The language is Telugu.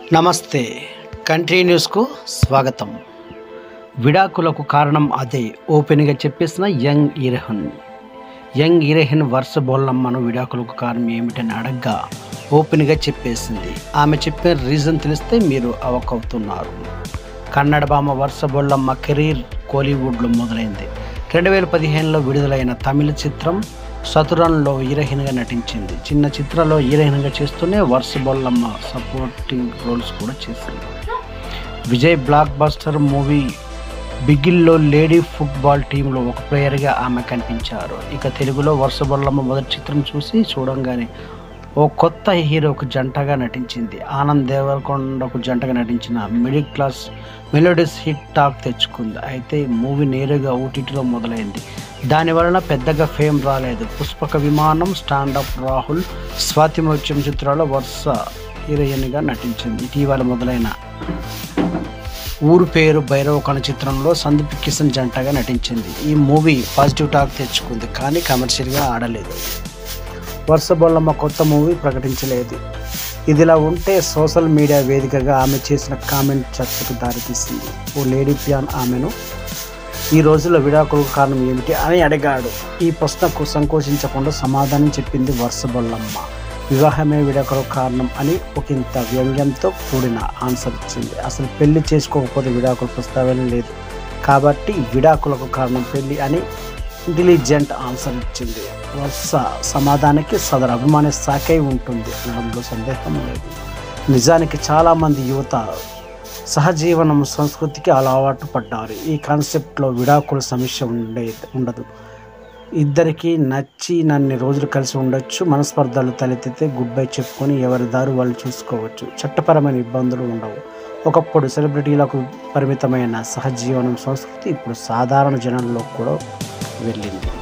నమస్తే కంట్రీ న్యూస్కు స్వాగతం విడాకులకు కారణం అదే ఓపెన్గా చెప్పేసిన young heroine young heroine Varsha బోల్లమ్మను విడాకులకు కారణం ఏమిటని అడగ్గా ఓపెన్గా చెప్పేసింది ఆమె చెప్పిన రీజన్ తెలిస్తే మీరు అవకవుతున్నారు కన్నడ భామ వర్ష బొల్లమ్మ కెరీర్ కోలీవుడ్లో మొదలైంది రెండు వేల పదిహేనులో విడుదలైన తమిళ చిత్రం సతురంలో హీరోయిన్గా నటించింది చిన్న చిత్రంలో హీరోయిన్గా చేస్తూనే వర్ష బొల్లమ్మ సపోర్టింగ్ రోల్స్ కూడా చేసింది విజయ్ బ్లాక్ బస్టర్ మూవీ బిగిల్లో లేడీ ఫుట్బాల్ టీంలో ఒక ప్లేయర్గా ఆమె కనిపించారు ఇక తెలుగులో వర్ష బొల్లమ్మ మొదటి చిత్రం చూసి చూడంగానే ఓ కొత్త హీరోకు జంటగా నటించింది ఆనంద్ దేవరకొండకు జంటగా నటించిన middle class melodies hit talk తెచ్చుకుంది అయితే మూవీ నేరుగా ఓటీటీలో మొదలైంది దాని వలన పెద్దగా ఫేమ్ రాలేదు పుష్పక విమానం స్టాండప్ రాహుల్ స్వాతి ముత్యం చిత్రాల్లో వరుస హీరోయిన్గా నటించింది ఇటీవల మొదలైన ఊరు పేరు భైరవ చిత్రంలో సందీప్ కిషన్ జంటగా నటించింది ఈ మూవీ పాజిటివ్ టాక్ తెచ్చుకుంది కానీ కమర్షియల్గా ఆడలేదు వరుస బొల్లమ్మ కొత్త మూవీ ప్రకటించలేదు ఇదిలా ఉంటే సోషల్ మీడియా వేదికగా ఆమె చేసిన కామెంట్ చర్చకు దారితీసింది ఓ లేడీ ప్యాన్ ఆమెను ఈ రోజుల్లో విడాకులకు కారణం ఏమిటి అని అడిగాడు ఈ ప్రశ్నకు సంకోచించకుండా సమాధానం చెప్పింది వరుస బొల్లమ్మ వివాహమే విడాకులకు కారణం అని ఒకంత వ్యంగ్యంతో కూడిన ఆన్సర్ ఇచ్చింది అసలు పెళ్లి చేసుకోకపోతే విడాకుల ప్రస్తావన లేదు కాబట్టి విడాకులకు కారణం పెళ్లి అని ఇంటెలిజెంట్ ఆన్సర్ ఇచ్చింది వరుస సమాధానానికి సదరు అభిమాని సాకై ఉంటుంది అనడంలో సందేహం లేదు నిజానికి చాలామంది యువత సహజీవనం సంస్కృతికి అలవాటు పడ్డారు ఈ కాన్సెప్ట్లో విడాకుల సమస్య ఉండే ఉండదు ఇద్దరికి నచ్చి నన్ని రోజులు కలిసి ఉండొచ్చు మనస్పర్ధలు తలెత్తితే గుడ్ బై చెప్పుకొని ఎవరి దారి వాళ్ళు చూసుకోవచ్చు చట్టపరమైన ఇబ్బందులు ఉండవు ఒకప్పుడు సెలబ్రిటీలకు పరిమితమైన సహజీవనం సంస్కృతి ఇప్పుడు సాధారణ జనంలో కూడా వెళ్ళింది